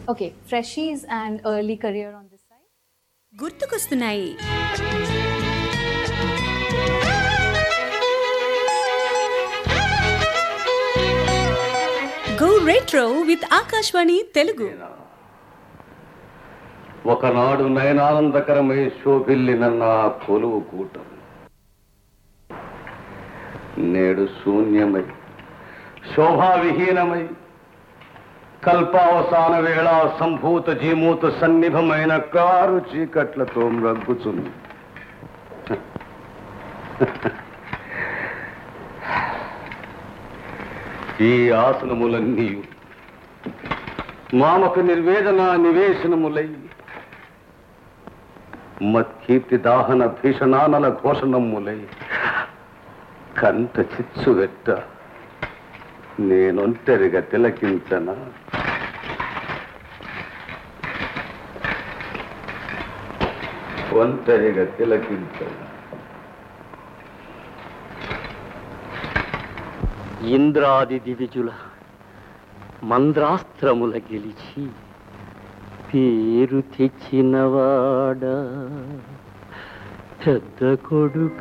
Okay, freshies and early career on this side. గుర్తుకొస్తున్నాయి go retro with Akashvani Telugu ఒకనాడు నయనానందకరమై శోభిల్లిన నా కొలువు కూటం నేడు శూన్యమై శోభావిహీనమై కల్పావసాన వేళ సంభూత జీమూత సన్నిభమైన కారు చీకట్లతో మ్రగ్గుచుంది ఈ ఆసనములన్నీ మామకు నిర్వేదన నివేశనములై మత్కీర్తి దాహన భీషణానల ఘోషణములై కంట చిచ్చు వెట్ట నేనొంటరిగా తిలకించనా ఒంటరిగా తిలకించనా ఇంద్రాది దివిజుల మంద్రాస్త్రముల గెలిచి పేరు తెచ్చినవాడా పెద్ద కొడుక